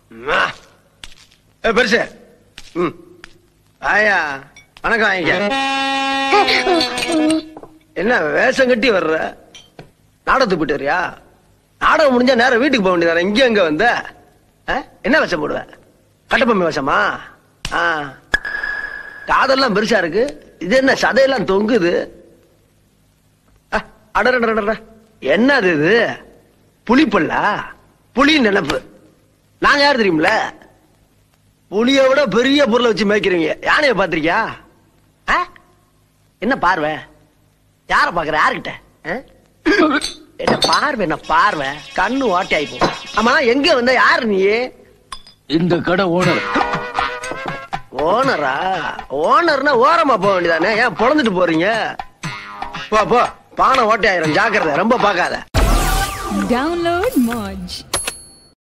அம்மா. ஏ, பெருசு ம் ஆயா வணக்கம் வாங்கிக்க என்ன வேஷம் கட்டி வர்ற நாடகத்துக்கு போயிட்டு வரியா நாடகம் முடிஞ்சா நேரம் வீட்டுக்கு போக வேண்டியதானே இங்க எங்க வந்த ஆ? என்ன வேஷம் போடுவ கட்டப்பொம்மை வேஷமா ஆ காதெல்லாம் பெருசா இருக்கு இது என்ன சதையெல்லாம் தொங்குது அ, அடடடடட. என்னது இது புலிப்பல்லா புலி நினைப்பு நாங்க யார் தெரியுமில புலிய விட பெரிய பொருளை வச்சு மேய்க்கிறீங்க யானைய பாத்திருக்கியா ஆ? என்ன பார்வை யார பாக்குற யாருக்கிட்ட ஆ? என்ன பார்வை என்ன பார்வை கண்ணு ஓட்டை ஆயிப்போம் ஆமா எங்க வந்த யாரு நீ இந்த கடை ஓனர் ஓனரா ஓனர்னா ஓரமா போக வேண்டியதானே ஏன் பொழந்துட்டு போறீங்க போ போ பானை ஓட்டை ஆயிரும் ஜாக்கிரதை ரொம்ப பார்க்காத Download Moj.